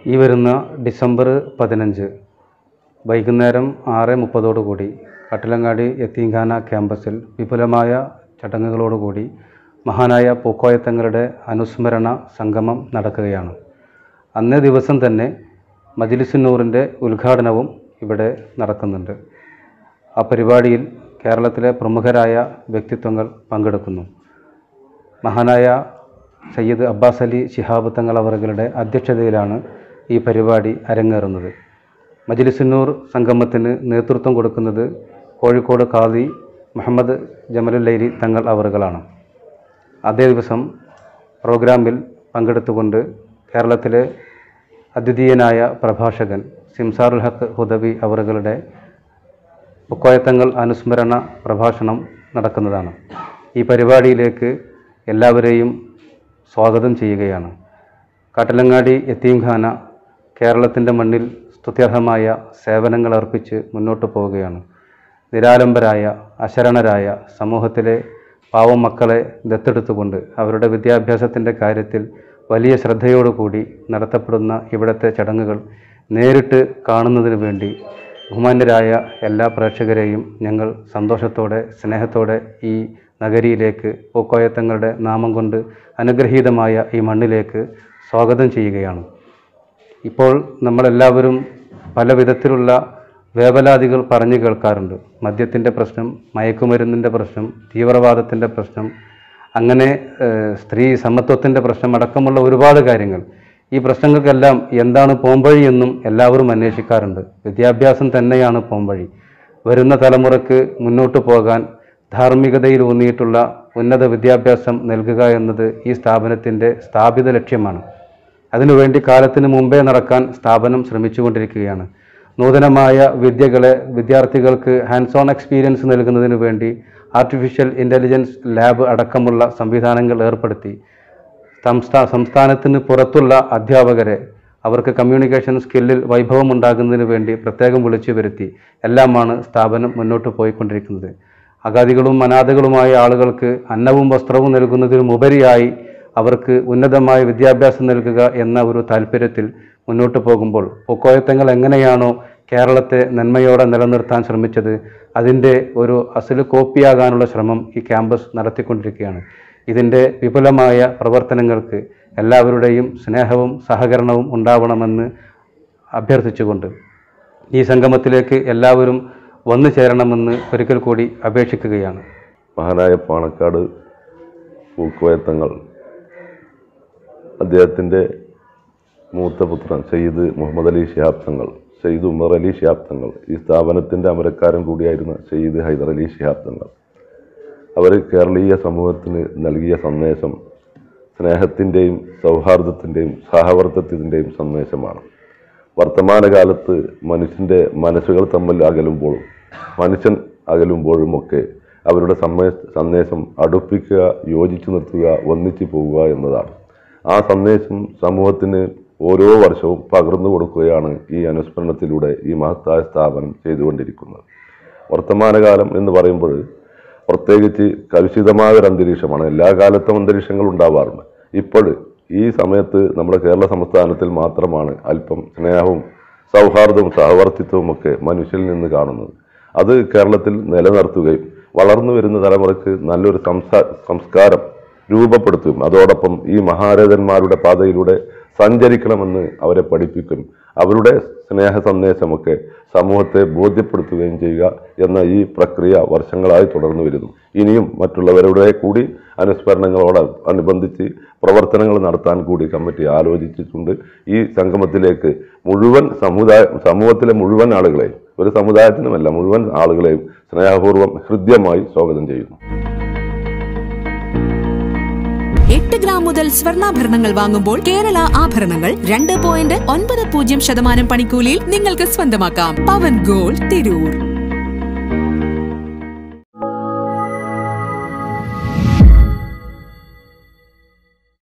ഈ വരുന്ന ഡിസംബർ പതിനഞ്ച് വൈകുന്നേരം ആറ് മുപ്പതോടുകൂടി കട്ടിലങ്ങാടി യത്തീംഖാന ക്യാമ്പസിൽ വിപുലമായ ചടങ്ങുകളോടുകൂടി മഹാനായ പൂക്കോയത്തങ്ങളുടെ അനുസ്മരണ സംഗമം നടക്കുകയാണ് അന്നേ ദിവസം തന്നെ മജിലിസുന്നൂറിൻ്റെ ഉദ്ഘാടനവും ഇവിടെ നടക്കുന്നുണ്ട് ആ പരിപാടിയിൽ കേരളത്തിലെ പ്രമുഖരായ വ്യക്തിത്വങ്ങൾ പങ്കെടുക്കുന്നു മഹാനായ സയ്യിദ് അബ്ബാസ് അലി ശിഹാബ് തങ്ങൾ അവറുകളുടെ അധ്യക്ഷതയിലാണ് ഈ പരിപാടി അരങ്ങേറുന്നത് മജ്ലിസുന്നൂർ സംഗമത്തിന് നേതൃത്വം കൊടുക്കുന്നത് കോഴിക്കോട് ഖാദി മുഹമ്മദ് ജമലുല്ലൈരി തങ്ങൾ അവറുകളാണ് അതേ ദിവസം പ്രോഗ്രാമിൽ പങ്കെടുത്തുകൊണ്ട് കേരളത്തിലെ അദ്വിതീയനായ പ്രഭാഷകൻ സിംസാറുൽ ഹക്ക് ഹുദബി അവറുകളുടെ ഉക്കോയത്തങ്ങൾ അനുസ്മരണ പ്രഭാഷണം നടക്കുന്നതാണ് ഈ പരിപാടിയിലേക്ക് എല്ലാവരെയും സ്വാഗതം ചെയ്യുകയാണ് കാട്ടിലങ്ങാടി യത്തീംഖാന കേരളത്തിൻ്റെ മണ്ണിൽ സ്തുത്യർഹമായ സേവനങ്ങൾ അർപ്പിച്ച് മുന്നോട്ട് പോവുകയാണ് നിരാലംബരായ അശരണരായ സമൂഹത്തിലെ പാവം മക്കളെ ദത്തെടുത്തുകൊണ്ട് അവരുടെ വിദ്യാഭ്യാസത്തിൻ്റെ കാര്യത്തിൽ വലിയ ശ്രദ്ധയോടുകൂടി നടത്തപ്പെടുന്ന ഇവിടുത്തെ ചടങ്ങുകൾ നേരിട്ട് കാണുന്നതിന് വേണ്ടി ബഹുമാന്യരായ എല്ലാ പ്രേക്ഷകരെയും ഞങ്ങൾ സന്തോഷത്തോടെ സ്നേഹത്തോടെ ഈ നഗരിയിലേക്ക് പൂക്കോയത്തങ്ങളുടെ നാമം കൊണ്ട് അനുഗ്രഹീതമായ ഈ മണ്ണിലേക്ക് സ്വാഗതം ചെയ്യുകയാണ് ഇപ്പോൾ നമ്മളെല്ലാവരും പല വിധത്തിലുള്ള വേവലാതികൾ പറഞ്ഞു കേൾക്കാറുണ്ട് മദ്യത്തിൻ്റെ പ്രശ്നം മയക്കുമരുന്നിൻ്റെ പ്രശ്നം തീവ്രവാദത്തിൻ്റെ പ്രശ്നം അങ്ങനെ ഏഹ്, സ്ത്രീ സമത്വത്തിൻ്റെ പ്രശ്നം അടക്കമുള്ള ഒരുപാട് കാര്യങ്ങൾ ഈ പ്രശ്നങ്ങൾക്കെല്ലാം എന്താണ് പോംവഴി എന്നും എല്ലാവരും അന്വേഷിക്കാറുണ്ട് വിദ്യാഭ്യാസം തന്നെയാണ് പോംവഴി വരുന്ന തലമുറക്ക് മുന്നോട്ട് പോകാൻ ധാർമ്മികതയിൽ ഊന്നിയിട്ടുള്ള ഉന്നത വിദ്യാഭ്യാസം നൽകുക എന്നത് ഈ സ്ഥാപനത്തിൻ്റെ സ്ഥാപിത ലക്ഷ്യമാണ് അതിനുവേണ്ടി കാലത്തിന് മുമ്പേ നടക്കാൻ സ്ഥാപനം ശ്രമിച്ചുകൊണ്ടിരിക്കുകയാണ് നൂതനമായ വിദ്യകളെ വിദ്യാർത്ഥികൾക്ക് ഹാൻഡ്സ് ഓൺ എക്സ്പീരിയൻസ് നൽകുന്നതിന് വേണ്ടി ആർട്ടിഫിഷ്യൽ ഇൻ്റലിജൻസ് ലാബ് അടക്കമുള്ള സംവിധാനങ്ങൾ ഏർപ്പെടുത്തി സംസ്ഥാ സംസ്ഥാനത്തിന് പുറത്തുള്ള അധ്യാപകരെ അവർക്ക് കമ്മ്യൂണിക്കേഷൻ സ്കില്ലിൽ വൈഭവം ഉണ്ടാകുന്നതിന് വേണ്ടി പ്രത്യേകം വിളിച്ചു വരുത്തി എല്ലാമാണ് സ്ഥാപനം മുന്നോട്ട് പോയിക്കൊണ്ടിരിക്കുന്നത് അഗാദികളും അനാഥകളുമായ ആളുകൾക്ക് അന്നവും വസ്ത്രവും നൽകുന്നതിനുമുപരിയായി അവർക്ക് ഉന്നതമായ വിദ്യാഭ്യാസം നൽകുക എന്ന ഒരു താല്പര്യത്തിൽ മുന്നോട്ട് പോകുമ്പോൾ പൊക്കോയത്തങ്ങൾ എങ്ങനെയാണോ കേരളത്തെ നന്മയോടെ നിലനിർത്താൻ ശ്രമിച്ചത് അതിൻ്റെ ഒരു അസല് കോപ്പിയാകാനുള്ള ശ്രമം ഈ ക്യാമ്പസ് നടത്തിക്കൊണ്ടിരിക്കുകയാണ് ഇതിൻ്റെ വിപുലമായ പ്രവർത്തനങ്ങൾക്ക് എല്ലാവരുടെയും സ്നേഹവും സഹകരണവും ഉണ്ടാവണമെന്ന് അഭ്യർത്ഥിച്ചുകൊണ്ട് ഈ സംഗമത്തിലേക്ക് എല്ലാവരും വന്നു ചേരണമെന്ന് ഒരിക്കൽ കൂടി അപേക്ഷിക്കുകയാണ് മഹാനായ പാണക്കാട് പൂക്കോയത്തങ്ങൾ അദ്ദേഹത്തിൻ്റെ മൂത്ത പുത്രൻ സയ്യിദ് മുഹമ്മദ് അലി ഷിഹാബ് തങ്ങൾ സയ്യിദ് ഉമർ അലി ഷിഹാബ് തങ്ങൾ ഈ സ്ഥാപനത്തിൻ്റെ അമരക്കാരൻ കൂടിയായിരുന്ന സയ്യിദ് ഹൈദർ അലി ഷിഹാബ് തങ്ങൾ അവർ കേരളീയ സമൂഹത്തിന് നൽകിയ സന്ദേശം സ്നേഹത്തിൻ്റെയും സൗഹാർദ്ദത്തിൻ്റെയും സഹവർത്തിത്വത്തിൻ്റെയും സന്ദേശമാണ് വർത്തമാനകാലത്ത് മനുഷ്യൻ്റെ മനസ്സുകൾ തമ്മിൽ അകലുമ്പോഴും മനുഷ്യൻ അകലുമ്പോഴുമൊക്കെ അവരുടെ സമ്മേ സന്ദേശം അടുപ്പിക്കുക യോജിച്ചു നിർത്തുക ഒന്നിച്ചു പോവുക എന്നതാണ് ആ സന്ദേശം സമൂഹത്തിന് ഓരോ വർഷവും പകർന്നു കൊടുക്കുകയാണ് ഈ അനുസ്മരണത്തിലൂടെ ഈ മഹത്തായ സ്ഥാപനം ചെയ്തുകൊണ്ടിരിക്കുന്നത് വർത്തമാനകാലം എന്ന് പറയുമ്പോൾ പ്രത്യേകിച്ച് കലുഷിതമായ ഒരു അന്തരീക്ഷമാണ് എല്ലാ കാലത്തും അന്തരീക്ഷങ്ങൾ ഉണ്ടാവാറുണ്ട് ഇപ്പോൾ ഈ സമയത്ത് നമ്മുടെ കേരള സംസ്ഥാനത്തിൽ മാത്രമാണ് അല്പം സ്നേഹവും സൗഹാർദ്ദവും സഹവർത്തിത്വവും ഒക്കെ മനുഷ്യരിൽ നിന്ന് കാണുന്നത് അത് കേരളത്തിൽ നിലനിർത്തുകയും വളർന്നു വരുന്ന തലമുറയ്ക്ക് നല്ലൊരു സംസാ സംസ്കാരം രൂപപ്പെടുത്തുകയും അതോടൊപ്പം ഈ മഹാരഥന്മാരുടെ പാതയിലൂടെ സഞ്ചരിക്കണമെന്ന് അവരെ പഠിപ്പിക്കും അവരുടെ സ്നേഹ സന്ദേശമൊക്കെ സമൂഹത്തെ ബോധ്യപ്പെടുത്തുകയും ചെയ്യുക എന്ന ഈ പ്രക്രിയ വർഷങ്ങളായി തുടർന്നു വരുന്നു ഇനിയും മറ്റുള്ളവരുടെ കൂടി അനുസ്മരണങ്ങളോട് അനുബന്ധിച്ച് പ്രവർത്തനങ്ങൾ നടത്താൻ കൂടി കമ്മിറ്റി ആലോചിച്ചിട്ടുണ്ട് ഈ സംഗമത്തിലേക്ക് മുഴുവൻ സമുദായ സമൂഹത്തിലെ മുഴുവൻ ആളുകളെയും ഒരു സമുദായത്തിനുമല്ല മുഴുവൻ ആളുകളെയും സ്നേഹപൂർവ്വം ഹൃദ്യമായി സ്വാഗതം ചെയ്യുന്നു എട്ട് ഗ്രാം മുതൽ സ്വർണ്ണാഭരണങ്ങൾ വാങ്ങുമ്പോൾ കേരള ആഭരണങ്ങൾ രണ്ട് പോയിന്റ് ഒൻപത് പൂജ്യം ശതമാനം പണിക്കൂലിയിൽ നിങ്ങൾക്ക് സ്വന്തമാക്കാം പവൻ ഗോൾഡ് തിരൂർ